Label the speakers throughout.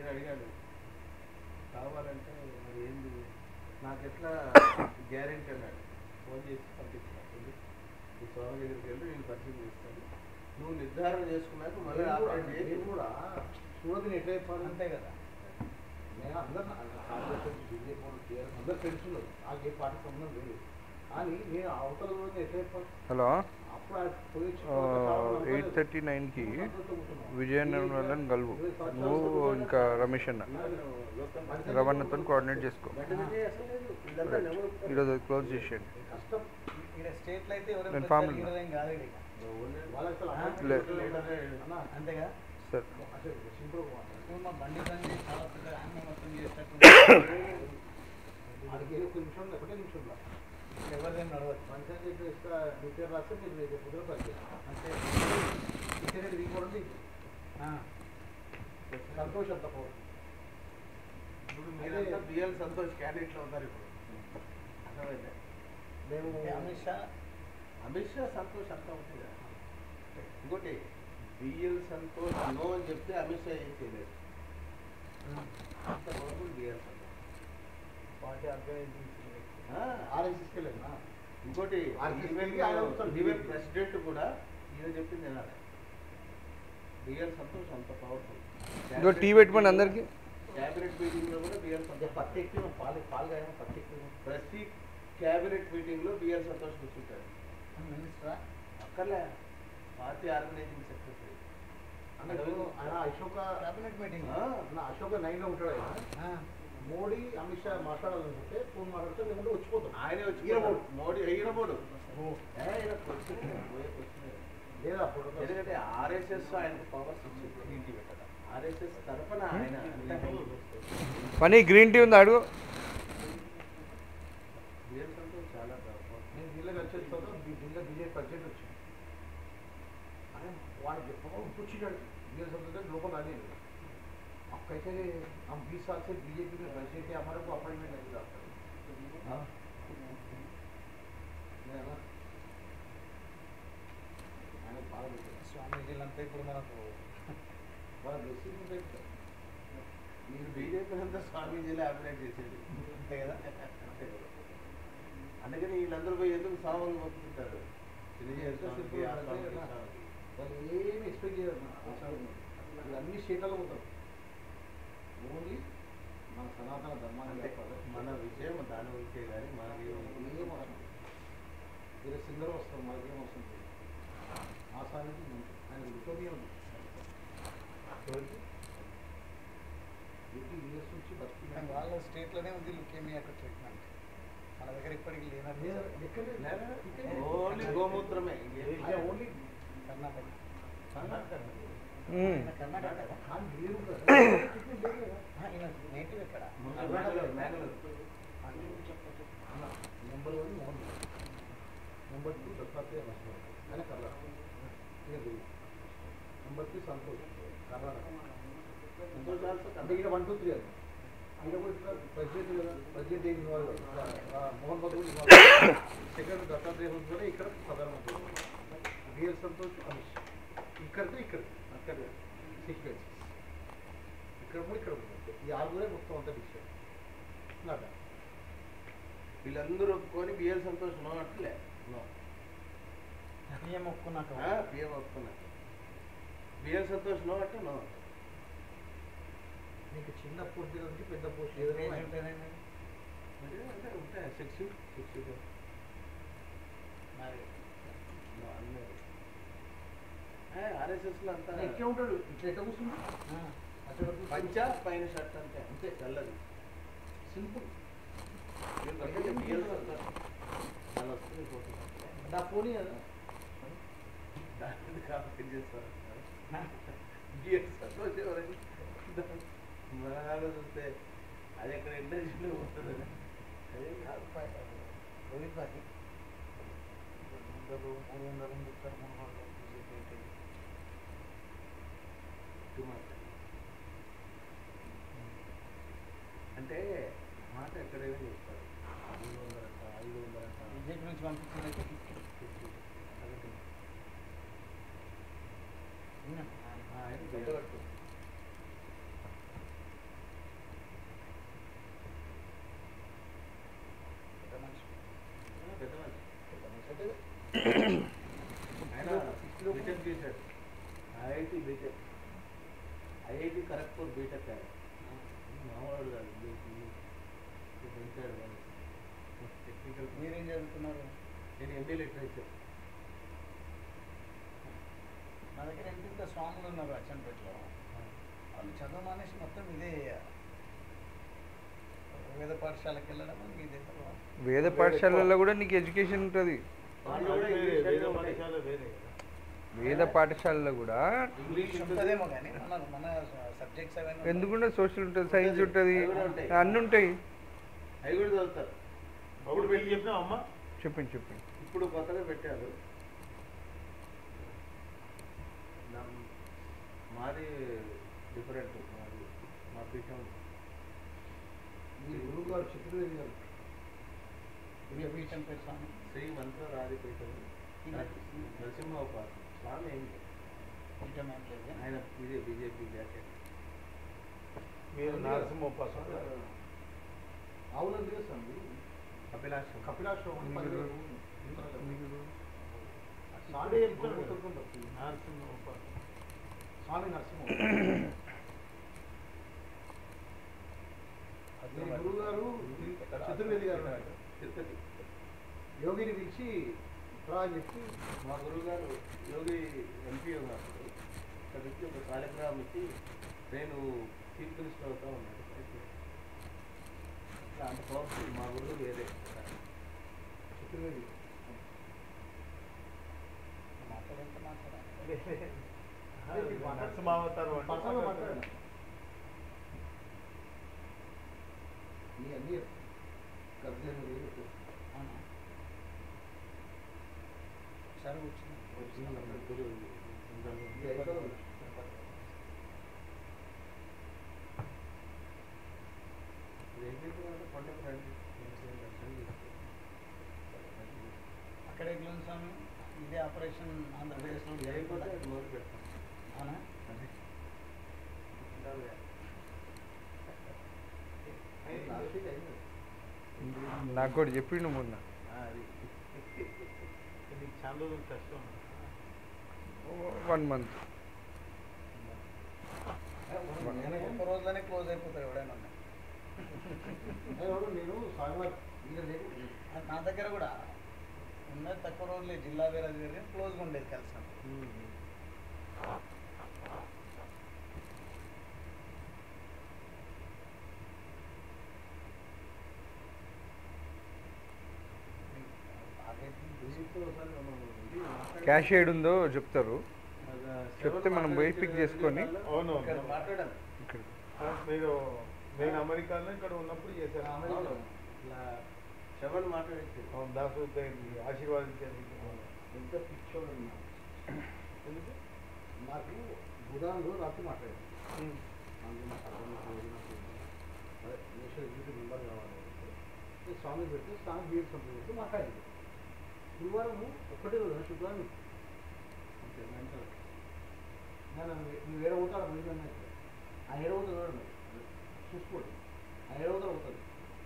Speaker 1: నేను అడిగాడు కావాలంటే మరి ఏంది నాకు ఎట్లా గ్యారెంటీ అన్నాడు ఫోన్ చేసి పంపించాను ఈ స్వామి దగ్గరికి వెళ్ళి నేను పరిచయం చేస్తాను నువ్వు నిర్ధారణ చేసుకున్నాక మళ్ళీ ఆపరేట్ చేసి
Speaker 2: నేను కూడా సూరత్ని ఎట్లా చెప్పాలి
Speaker 3: అంతే కదా
Speaker 2: నేను అందరు కాంగ్రెస్ బీజేపీ వాళ్ళు టీఆర్ఎస్ అందరు ఫ్రెండ్స్ ఉన్నారు నాకు ఏ పార్టీ సంబంధం లేదు కానీ నేను అవతల రోజు ఎట్లా చెప్పాలి
Speaker 4: హలో
Speaker 2: అప్పుడు ఆ పోయి వచ్చిన తర్వాత చాలా మంది
Speaker 4: ఎయిట్ థర్టీ నైన్కి
Speaker 2: సంతోషంతో కూర్చున్నాం.
Speaker 4: విజయనగరం వాళ్ళని కలువు నువ్వు ఇంకా రమేష్ అన్న రవణతో కోఆర్డినేట్ చేసుకో
Speaker 1: వెంటనే అసలు లేదు ఇదంతా ఎవరు
Speaker 4: ఈరోజు క్లోజ్ చేసేయండి
Speaker 2: కష్టం
Speaker 3: ఇక్కడ స్టేట్లో అయితే
Speaker 4: నేను
Speaker 3: ఎవరైనా
Speaker 4: farm
Speaker 3: పెద్ద
Speaker 4: లో
Speaker 3: హీరో ఏం కాదు ఇక.
Speaker 2: వాళ్ళకి అసలు
Speaker 3: ఆ?
Speaker 2: అర్థం
Speaker 4: లే.
Speaker 2: లేదు. అన్న,
Speaker 3: అంతేగా
Speaker 4: సరే
Speaker 2: అసలు సింపుల్ గా మాట్లాడు.
Speaker 3: నువ్వు మా బండి పని చేసి చాలా పెద్ద ఆమె మొత్తం చేసేటట్టు
Speaker 2: ఆడికి ఒక నిమిషం ఒకటే నిమిషంలో
Speaker 3: ఎవరిదేం నడవదు
Speaker 2: మంచిగా చెప్పి ఇస్తా మీ పేరు రాస్తే మీరు రేపు కుదిరే పని
Speaker 3: అంతే
Speaker 2: ఇచ్చేది దిగిపోవడం
Speaker 3: ఆ.
Speaker 2: సంతోషం తప్ప
Speaker 1: ఇప్పుడు మీరంతా బిఎల్ సంతోష్ క్యాండిడేట్లో ఉన్నారు ఇప్పుడు అర్థమైందా
Speaker 2: మేము
Speaker 3: అంటే అమిత్ షా
Speaker 1: అమిత్ షా సంతోష్ అంతా ఉంటుంది కదా ఇంకోటి బిఎల్ సంతోష్ నో అని చెప్తే అమిత్ షా ఏం చేయలేదు అంత powerful BL Santosh
Speaker 3: party organising
Speaker 1: ఆ,
Speaker 2: ఆర్ఎస్ఎస్కి వెళ్ళాను
Speaker 1: ఇంకోటి
Speaker 2: RSS
Speaker 1: ఈవెన్
Speaker 2: కి ఆయన వస్తాడు.
Speaker 1: ఈవెన్ ప్రెసిడెంట్ కూడా ఈయన చెప్పింది వినాలి బిఎల్ సంతోష్ అంత పవర్ఫుల్
Speaker 4: ఇంకో టీ పెట్టుకోండి అందరికి
Speaker 1: క్యాబినెట్ మీటింగ్ లో కూడా బిఎల్
Speaker 2: అంటే
Speaker 1: సంతోష్
Speaker 2: పత్తి ఎక్కిన పాలు పాలు కాయడం పత్తి ఎక్కిన
Speaker 1: ప్రతి క్యాబినెట్ మీటింగ్ లో బిఎల్ సంతోష్ కూర్చుంటాడు
Speaker 3: మినిస్టరా
Speaker 1: అక్కర్లే పార్టీ ఆర్గనైజింగ్ సెక్రటరీ
Speaker 2: అంటే ఆయన అశోక
Speaker 3: క్యాబినెట్ మీటింగ్
Speaker 1: ఆ,
Speaker 2: అన్న అశోక నైన్లో ఉంటాడు ఆయన మోడీ అమిత్ షా మాట్లాడాలనుకుంటే ఫోన్ మాట్లాడితే లేకుంటే వచ్చిపోతాం
Speaker 1: ఆయనే వచ్చి
Speaker 2: ఈయన
Speaker 1: పోతాడు.
Speaker 2: పోడు.
Speaker 1: మోడీ ఈయన పోడు ఏ, ఈయన question ఏ, పోయే question ఏ.
Speaker 2: లేదా అప్పుడు
Speaker 1: ఎందుకంటే ఆర్ఎస్ఎస్ ఆయనకు పవర్స్ ఇచ్చింది ఆర్ఎస్ఎస్ తరఫున ఆయన
Speaker 4: పని గ్రీన్ టీ ఉంది అడుగు
Speaker 1: బిఎల్ సంతోష్ చాలా powerful.
Speaker 2: నేను ఢిల్లీకి వచ్చేసిన తర్వాత ఢిల్లీలో బీజేపీ ప్రెసిడెంట్ వచ్చింది అరే వాడు చెప్పగా కూర్చున్నాడు బీఎల్ సంతోష్ लोगों में आने अब कैसे हम बीस साल से बीजेपी में प्रेसिडेंट है हमारे को अपॉइंटमेंट नहीं मिला
Speaker 1: ఆ,
Speaker 2: ఆయన బాగా పెట్టారు
Speaker 3: స్వామీజీలంతా ఇప్పుడు మనకు
Speaker 2: వాళ్ళ బ్లెస్సింగ్ ఉంటాయి
Speaker 1: మీరు బీజేపీ అంతా స్వామీజీలే అప్డేట్ చేసేది
Speaker 3: అంతే కదా
Speaker 1: అందుకని వీళ్ళందరూ పోయి ఎందుకు సామాన్లు మొక్కుతుంటారు చిన్నజీవి స్వామికి, ఆ స్వామికి, ఈ స్వామికి.
Speaker 2: వాళ్ళు ఏమి ఎక్స్పెక్ట్ చేయరు అసలు వీళ్ళు అన్ని స్టేట్లలో ఉంటారు ఓన్లీ మన సనాతన ధర్మాన్ని
Speaker 1: అంటే
Speaker 2: కాపాడాలి.
Speaker 1: మన విషయం దాని గురించే కానీ మనకి
Speaker 2: ఏం అవసరం వేరే సింగర్ వస్తారు మనకేం అవసరం లేదు ఆ సానికి మంచి ఆయన లిటోరియా ఉంది ఎయిటీ ఇయర్స్ నుంచి
Speaker 3: కానీ
Speaker 2: బతుకున్నాడు
Speaker 3: వాళ్ళ స్టేట్లోనే ఉంది లుకేమియా ట్రీట్మెంట్ మన దగ్గర ఇప్పటికి లేనట్టు
Speaker 1: ఓన్లీ గోమూత్రమే ఇంకేం లేదు.
Speaker 2: ఓన్లీ
Speaker 3: కర్ణాటక
Speaker 1: కర్ణాటక.
Speaker 4: మ్మ్.
Speaker 3: ఆయన కర్ణాటక కదా?
Speaker 2: కానీ లేదు కదా. ట్రీట్మెంట్ లేదు కదా.
Speaker 3: ఆ, ఈయన నేటివ్ ఎక్కడ
Speaker 1: Mangaluru, Mangaluru.
Speaker 2: Number one Mohan number two Dattatreya Narasimha ఆయన కర్ణాటక ఈయన Telugu number three Santosh Karnataka
Speaker 1: Santosh also
Speaker 2: అంటే ఈయన వన్ టూ త్రీ అది ఈయన కూడా ఇట్లా ప్రెసిడెంట్ కదా ప్రెసిడెంట్ ఏం ఇన్వాల్వ్ అయ్యి. ఆ, మోహన్ బాబు కూడా ఇన్వాల్వ్ అయ్యి. సెకండ్ దత్తాత్రేయ కూడా ఇక్కడ ప్రధానమంత్రి బిఎల్ సంతోష్ అమిత్ షా ఇక్కడితో ఇక్కడ అక్కడ సీక్వెన్స్ ఇక్కడ కూడా ఇక్కడ కూడా ఈ ఆరుగురే మొత్తం అంతా డిసిషన్ నాట
Speaker 1: వీళ్ళందరూ ఒప్పుకొని బిఎల్ సంతోష్ నో అట్లే నో
Speaker 3: బియ్యం ఒప్పుకున్నాక
Speaker 1: బిఎం ఒప్పుకున్నారు బిఎల్ సంతోష్ నో అంటే నో
Speaker 2: నీకు చిన్న పోస్ట్ దగ్గర నుంచి పెద్ద పోస్ట్
Speaker 3: ఏదైనా
Speaker 2: ఏదైనా
Speaker 3: ఉంటేనేమి
Speaker 1: అంటే అంటే ఉంటాయి సిక్స్ సిక్స్
Speaker 3: మరి
Speaker 1: ఆర్ఎస్ఎస్ లో అంతా
Speaker 2: ఎక్కే ఉంటాడు ఇట్లా ఎట్లా కూర్చుంది
Speaker 3: ఆ,
Speaker 2: అక్కడ
Speaker 1: పంచ పైన షర్ట్ అంతే అంతే తెల్లది
Speaker 2: సింపుల్
Speaker 1: వీళ్ళు పక్కనే బిఎల్ సంతోష్ అలా వస్తుంది ఫోటో
Speaker 2: నా పోనీ కదా
Speaker 1: దాన్ని కాబట్టి ఏం చేస్తారు బిఎల్ సంతోష్ ఎవరైనా మన నాన్న చూస్తే అది ఎక్కడ ఇండస్ట్రీలో ఉంటుంది అదే కాదు
Speaker 3: రోహిత్ బాకి వందలు మూడు వందలు చెప్తారు మూడు వందలు బీజేపీ అంటే
Speaker 1: Too much. అంటే మాట ఎక్కడైనా చెప్తారు ఐదు వందలంట ఐదు వందలంట
Speaker 3: బీజేపీ నుంచి పంపించింది అయితే
Speaker 1: ఆయన గడ్డగట్టు ఐఐటి ఖరగ్పూర్ బీటెక్ ఆయన మామూలు కాదు పెంచాడు టెక్నికల్
Speaker 3: మీరేం చదువుతున్నారు
Speaker 1: నేను ఎంఏ లిటరేచర్
Speaker 3: నా దగ్గర ఎంత స్వాములు ఉన్నారు అచ్చంపేటలో వాళ్ళు చదువు మానేసి మొత్తం ఇదే వేద పాఠశాలకు వెళ్ళడం ఇదే
Speaker 4: వేద పాఠశాలలో కూడా నీకు ఎడ్యుకేషన్ ఉంటుంది
Speaker 1: వాళ్ళు కూడా
Speaker 2: వేరే,
Speaker 1: ఇంగ్లీష్
Speaker 2: వేరే
Speaker 1: అంటే ఉంటాయి.
Speaker 2: పాఠశాల వేరే కదా.
Speaker 4: వేద పాఠశాలలో కూడా
Speaker 1: ఇంగ్లీష్ ఉంటుంది
Speaker 3: ఉంటుందేమో కానీ మన మన సబ్జెక్ట్స్ అవన్నీ
Speaker 4: ఎందుకుంటే సోషల్ ఉంటుంది సైన్స్ ఉంటుంది
Speaker 1: అవి కూడా ఉంటాయి.
Speaker 4: అన్నీ ఉంటాయి
Speaker 1: అవి కూడా చదువుతారు
Speaker 2: అప్పుడు వెళ్ళి చెప్పినావు అమ్మ
Speaker 4: చెప్పింది చెప్పింది
Speaker 1: ఇప్పుడు కొత్తగా పెట్టారు నమ్- మాది డిఫరెంట్ మాది మా పీఠం
Speaker 2: మీ గురువు గారు చతుర్వేది గారు
Speaker 3: ఏ పీఠం పేరు స్వామి
Speaker 1: శ్రీ మంత్ర రాధిపీఠం నరసింహోపాసన స్వామి ఏం
Speaker 3: పీఠం ఏం లేదు
Speaker 1: ఆయన ఇదే బీజేపీ జాకెట్
Speaker 2: మీరు నరసింహోపాసన
Speaker 5: ఆవులను చేస్తాం
Speaker 1: కపిలాశ్రమం
Speaker 5: కపిలాశ్రమం అని
Speaker 2: మీకు
Speaker 5: పల్లె-
Speaker 2: మీకు
Speaker 5: స్వామి గురుముఖం
Speaker 2: నరసింహోపాసన
Speaker 5: స్వామి నరసింహ మీ గురువు గారు చతుర్వేది గారు ఉన్నారు.
Speaker 1: తిరుపతి
Speaker 5: యోగిని పిలిచి రా అని చెప్పి
Speaker 1: మా గురువు గారు యోగి ఎంపీ ఉన్నప్పుడు ఇక్కడ నుంచి ఒక కార్యక్రమం ఇచ్చి నేను చీఫ్ మినిస్టర్ అవుతా ఉన్నాడు అయితే అట్లా అంత పవర్ఫుల్ మా గురువు వేరే
Speaker 5: చతుర్వేది
Speaker 3: మాట్లాడంటే మాట్లాడాలి
Speaker 2: నరసింహావతారం
Speaker 5: పర్సనల్గా
Speaker 2: అంటే
Speaker 5: మాట్లాడండి మీ అన్ని గర్జన
Speaker 3: అవునా సరే కూర్చున్నాం
Speaker 1: వచ్చిన గురువు
Speaker 5: ఇది అయిపోయింది.
Speaker 1: పండుగ రండి దర్శనం చేసుకోండి.
Speaker 3: అక్కడ ఎట్లా ఉంది స్వామి ఇదే ఆపరేషన్ ఆంధ్రప్రదేశ్లో
Speaker 1: ఇది అయిపోతే అది మొదలు పెడతాం
Speaker 3: అవునా
Speaker 1: అదే ఉండాలి.
Speaker 5: లాస్ట్ వీక్ అయింది
Speaker 4: నాకు కూడా చెప్పిండు మొన్న
Speaker 1: ఆ, అది
Speaker 2: నీకు చాలా రోజులు కష్టం
Speaker 4: వన్ మంత్
Speaker 3: నేను ఒక్క రోజులోనే క్లోజ్ అయిపోతారు ఎవడైనా ఉన్నా.
Speaker 5: ఎవరు నేను స్వామివారి ఈయన లేకు
Speaker 3: నా దగ్గర కూడా ఉన్నది తక్కువ రోజులే జిల్లా వేరే అది వేరే క్లోజ్గా ఉండేది కలిసి
Speaker 1: విజిట్లో ఒకసారి మనం ఇది మాట్లాడి-
Speaker 4: క్యాష్ ఎయిడ్ ఉందో చెప్తారు
Speaker 1: అది
Speaker 4: చెప్తే మనం పోయి పిక్ చేసుకొని
Speaker 2: అవును
Speaker 3: ఇక్కడ మాట్లాడాను
Speaker 4: ఇక్కడ
Speaker 2: మీరు నేను అమెరికాలో ఇక్కడ ఉన్నప్పుడు చేశాను
Speaker 1: అవును. ఇట్లా శవన్ మాట్లాడించి
Speaker 2: అవును దాసు ఆశీర్వాదించారు
Speaker 5: ఎంత పిచ్చోడు ఉన్నా నాకు బుధాన్లో రాత్రి మాట్లాడాను అందులో నాకు అర్థం కాలేదు, నాకు అదే నేషనల్ ఎగ్జిక్యూటివ్ మెంబర్ కావాలి అంటే, నేను స్వామి పెట్టి స్వామి బీఎడ్ కంపెనీ పెట్టి మాట్లాడింది గురువారము ఒక్కటే రోజు శుక్రవారం
Speaker 1: అంతే, మెంటల్.
Speaker 5: నేను నువ్వు ఏడ పోతాడు ముందు అన్నట్టు ఆ ఏడ పోతాడు చూడండి చూసుకోండి ఆ ఏడ పోతాడు పోతాడు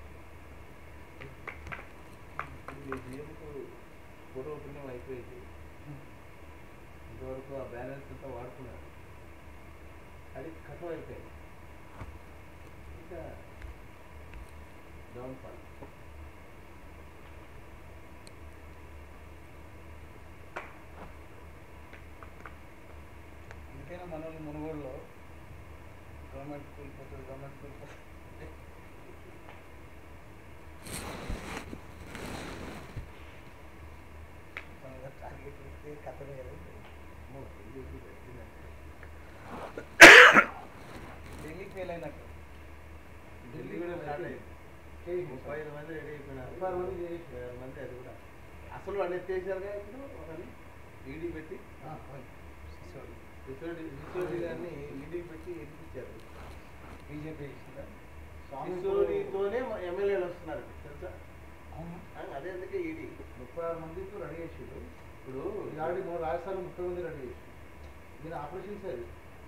Speaker 1: ఇది జీవికు పూర్వ పుణ్యం అయిపోయింది ఇంతవరకు ఆ బ్యాలెన్స్ అంతా వాడుకున్నారు అది కథం అయిపోయింది ఇంకా డౌన్ ఫాల్
Speaker 3: అందుకైనా మన వాళ్ళు మునుగోడులో గవర్నమెంట్ స్కూల్ పోతుంది గవర్నమెంట్ స్కూల్ పోతుంది మన మీద టార్గెట్ పెడితే కథ వేరు ఢిల్లీకి ఫెయిల్ అయినట్టు
Speaker 1: ఢిల్లీ కూడా స్టార్ట్ అయింది
Speaker 5: చేసి
Speaker 1: ముప్పై ఐదు మంది రెడీ అయిపోయినారు
Speaker 5: ముప్పై ఆరు మంది చేసి.
Speaker 1: ముప్పై ఆరు మంది అది కూడా అసలు వాడిని ఎత్తేసారుగా ఇప్పుడు ఒకని ఈడీ పెట్టి
Speaker 5: ఆ, అవును.
Speaker 3: సిసోడి
Speaker 1: సిసోడి సిసోడి గారిని ఈడీ పెట్టి ఎదిరించారు
Speaker 3: బీజేపీ చేసిందా
Speaker 5: స్వామి
Speaker 1: సిసోడితోనే ఎమ్మెల్యేలు వస్తున్నారు తెలుసా
Speaker 3: అవును
Speaker 1: ఆ, అదే అందుకే ఈడీ
Speaker 5: ముప్పై ఆరు మందితో రెడీ చేసిండు
Speaker 1: ఇప్పుడు
Speaker 5: ఆల్రెడీ మన రాజస్థాన్లో ముప్పై మంది రెడీ చేసి దీని ఆపరేషన్ సార్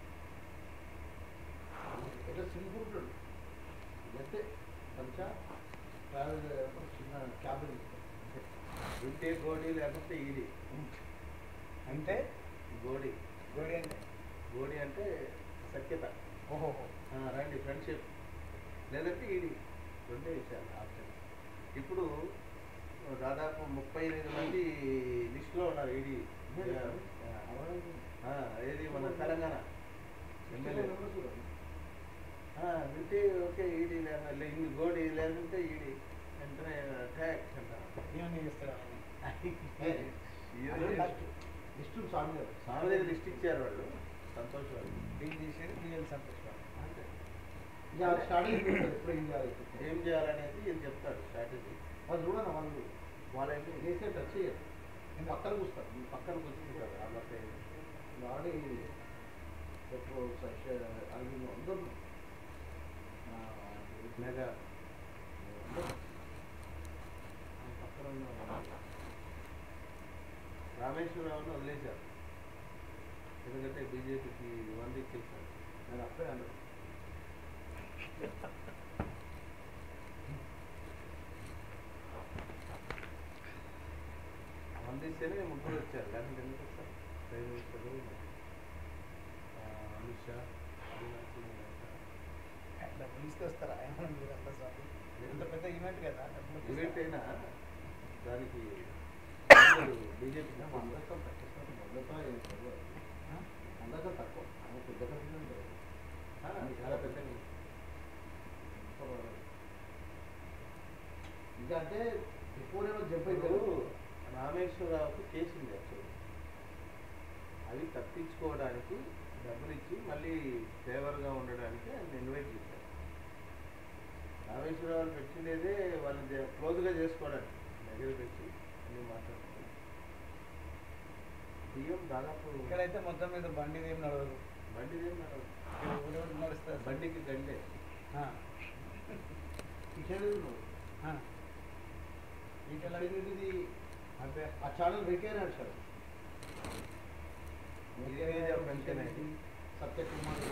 Speaker 5: ఎట్లా సింపుల్ ఉంటాడు అంతే పంచా ట్రావెల్ చిన్న క్యాబిన్
Speaker 1: ఉంటే గోడీ లేకపోతే ఈడీ
Speaker 3: అంటే
Speaker 1: గోడీ
Speaker 3: గోడి అంటే
Speaker 1: గోడీ అంటే సఖ్యత
Speaker 3: ఓహో
Speaker 1: ఆ, రండి ఫ్రెండ్షిప్ లేదంటే ఈడి రెండే విషయాలు ఆప్షన్ ఇప్పుడు దాదాపు ముప్పై ఎనిమిది మంది లిస్టులో ఉన్నారు ఈడీ ఆ, ఏది మన తెలంగాణ ఎమ్మెల్యే వింటే ఓకే ఈడీ లేదా ఇంక గోడి లేదంటే ఈడీ వెంటనే ట్యాక్స్ అంటారు
Speaker 3: ఏమని చేస్తారు
Speaker 2: లిస్టు స్వామి గారు
Speaker 1: స్వామి దగ్గర లిస్ట్ ఇచ్చారు వాళ్ళు సంతోష్ వాళ్ళు
Speaker 3: డీల్ చేసేది బిఎల్ సంతోష్ బాబు.
Speaker 1: అంతే
Speaker 2: ఇంకా స్టార్టింగ్ ఎప్పుడు ఏం చేయాలి
Speaker 1: ఏం చేయాలనేది ఈయన చెప్తాడు స్ట్రాటజీ
Speaker 2: వాళ్ళు చూడండి వాళ్ళు
Speaker 1: వాళ్ళైతే
Speaker 2: చేసే టచ్ చేయరు నేను పక్కన కూస్తాను
Speaker 1: ఈ పక్కన కూర్చుంటారు వాళ్ళకి
Speaker 2: ఆడి పెట్రోల్ అవి అందరూ ఆ,
Speaker 1: మెగా
Speaker 2: అందరూ
Speaker 1: పక్కన ఉన్న వాళ్ళు. రామేశ్వరరావుని వదిలేశారు ఎందుకంటే బీజేపీకి వంద ఇచ్చేసారు
Speaker 2: నేను అప్పుడే అన్నాను
Speaker 1: వంద ఇస్తేనే ముగ్గురు వచ్చారు లేకపోతే ఎందుకు వస్తారు ప్రైమ్ మినిస్టర్ ఆ, అమిత్ షా రాజ్నాథ్ సింగ్ ఇంకా.
Speaker 3: డబ్బులు ఇస్తే వస్తారా ఏమన్నా మీరు అంతా స్వామి ఇంత పెద్ద ఈవెంట్ కదా డబ్బులు
Speaker 1: ఈవెంట్ అయినా దానికి బీజేపీ
Speaker 2: అందరికీ తక్కువ మొదలతో అందరికీ తక్కువ ఆయన పెద్ద కంపెనీ ఉంటుంది
Speaker 1: చాలా పెద్దగా
Speaker 2: ఇంకా అంటే బిఫోర్ ఏమో జంప్
Speaker 1: ఇప్పుడు
Speaker 2: అయిపోయారు
Speaker 1: రామేశ్వరరావుకి కేసు ఉంది యాక్చువల్లీ అవి తప్పించుకోవడానికి డబ్బులు ఇచ్చి మళ్ళీ ఫేవర్గా ఉండడానికి ఆయన ఇన్వైట్ చేశారు రామేశ్వరరావు పెట్టిండేదే వాళ్ళు క్లోజ్గా చేసుకోవడానికి దగ్గర పెట్టి అన్ని మాట్లాడుతుంది బియ్యం దాదాపు
Speaker 3: ఇక్కడైతే మొత్తం మీద బండి ఏం నడవదు
Speaker 1: బండిదేం నడవదు.
Speaker 3: ఇక్కడ ఊరెవరు నడుస్తారు
Speaker 1: బండికి గండే
Speaker 3: ఆ,
Speaker 2: కిషన్ రెడ్డి
Speaker 3: ఆ. వీటిలో
Speaker 2: కిషన్ రెడ్డిది
Speaker 3: అదే
Speaker 2: ఆ ఛానల్ వెంకయ్య నడిచాడు
Speaker 1: ఇదే వెంకయ్య నాయుడు.
Speaker 2: సత్యకుమార్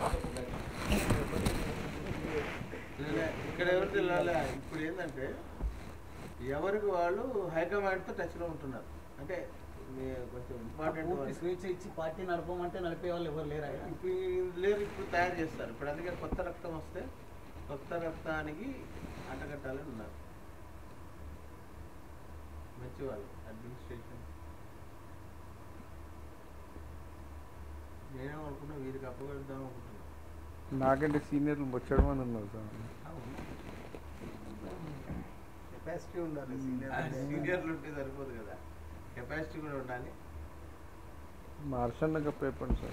Speaker 1: ఇక్కడ- ఇక్కడ ఎవరు తెలియాలి ఇప్పుడు ఏంటంటే ఎవరికి వాళ్ళు హైకమాండ్తో టచ్లో ఉంటున్నారు అంటే మీ కొంచెం ఇంపార్టెంట్
Speaker 3: పూర్తి స్వేచ్ఛ ఇచ్చి పార్టీ నడపమంటే నడిపే వాళ్ళు ఎవరు లేరా ఇక్కడ?
Speaker 1: ఇప్పుడు ఈ లేరు ఇప్పుడు తయారు చేస్తారు ఇప్పుడు అందుకే కొత్త రక్తం వస్తే కొత్త రక్తానికి అంటగట్టాలని ఉన్నారు మంచి వాళ్ళు అడ్మినిస్ట్రేషన్ నేనేమనుకున్నా వీరికి అప్పగలుద్దాం అనుకుంటున్నా
Speaker 4: నాకంటే సీనియర్లు బొచ్చడం మంది ఉన్నారు సార్
Speaker 3: కెపాసిటీ ఉండాలి
Speaker 1: సీనియర్లు ఉంటే సరిపోదు కదా కెపాసిటీ కూడా ఉండాలి
Speaker 4: మార్చండి కప్ప చెప్పండి సార్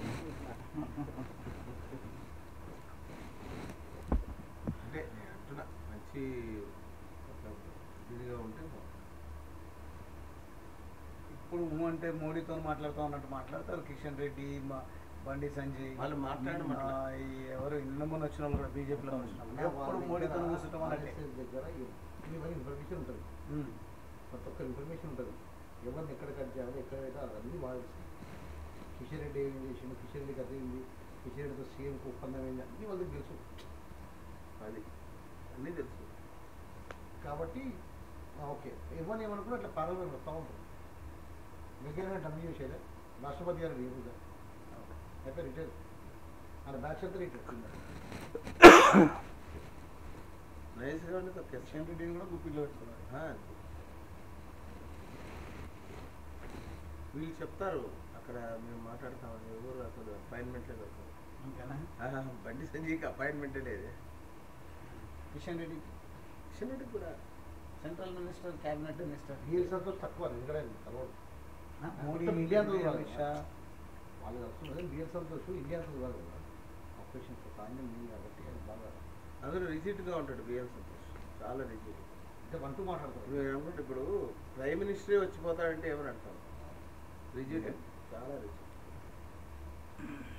Speaker 1: అంటే నేను అంటున్నా మంచి ఒక ఇదిగా ఉంటే బాగుంటుంది.
Speaker 3: ఇప్పుడు ఊ అంటే మోడీతో మాట్లాడుతూ ఉన్నట్టు మాట్లాడతారు కిషన్ రెడ్డి మా- బండి సంజయ్
Speaker 1: వాళ్ళు మాట్లాడమట్ల.
Speaker 3: ఆ, ఈ ఎవరు ఇన్న మొన్న వచ్చిన వాళ్ళు కూడా బీజేపీలో వచ్చిన వాళ్ళు ఎప్పుడు మోడీతో కూర్చుంటాం అన్నట్టే
Speaker 2: దగ్గర ఇవన్నీ ఇన్ఫర్మేషన్ ఉంటుంది
Speaker 3: ఉమ్.
Speaker 2: ప్రతి ఒక్క ఇన్ఫర్మేషన్ ఉంటుంది ఎవరిని ఎక్కడ కట్ చేయాలి ఎక్కడ పెట్టాలి అవన్నీ బాగా తెలుసు కిషన్ రెడ్డి ఏం చేసిండు కిషన్ రెడ్డి కథ ఏంది కిషన్ రెడ్డితో సీఎంకి ఒప్పందం ఏంది అన్నీ వాళ్ళకి తెలుసు
Speaker 1: అది అన్నీ తెలుసు
Speaker 2: కాబట్టి ఆ, ఓకే ఎవరిని ఏమనుకున్నా అట్లా పార్లమెంట్ వస్తూ ఉంటుంది మిగిలిన అన్ని చేసేదే రాష్ట్రపతి గారు ఏముందా అయితే రిటైర్ ఆయన బ్యాచ్ అంతా రిటైర్
Speaker 1: నైస్గా ఉండి తొక్కేస్తాం
Speaker 3: కిషన్ రెడ్డిని కూడా గుప్పిలో పెట్టుకున్నారు
Speaker 1: ఆ. వీళ్ళు చెప్తారు అక్కడ మేము మాట్లాడతామని ఎవరు అసలు అపాయింట్మెంట్లే దొరకదు
Speaker 3: ఇంకేనా
Speaker 1: ఆహా, బండి సంజయ్కి అపాయింట్మెంటే లేదు
Speaker 3: కిషన్ రెడ్డి
Speaker 1: కిషన్ రెడ్డి కూడా
Speaker 3: central minister cabinet minister
Speaker 2: BL Santosh తక్కువ ఇక్కడ కలవడు
Speaker 3: మోడీ
Speaker 2: మొత్తం ఇండియాతో కాదు.
Speaker 3: అమిత్ షా
Speaker 2: వాళ్ళు వస్తున్నారు బిఎల్ సంతోష్ ఇండియాతో కాదు కదా ఆపరేషన్ ఆయన ఉంది కాబట్టి అది బాగా
Speaker 1: అందులో రిజిట్గా ఉంటాడు బిఎల్ సంతోష్ చాలా రిజిట్
Speaker 2: అంటే వన్ టూ మాట్లాడతారు
Speaker 1: ఇప్పుడు అనుకుంటే ఇప్పుడు ప్రైమ్ మినిస్టరే వచ్చిపోతాడంటే ఎవరు అంటారు రిజిట్ చాలా రిజిట్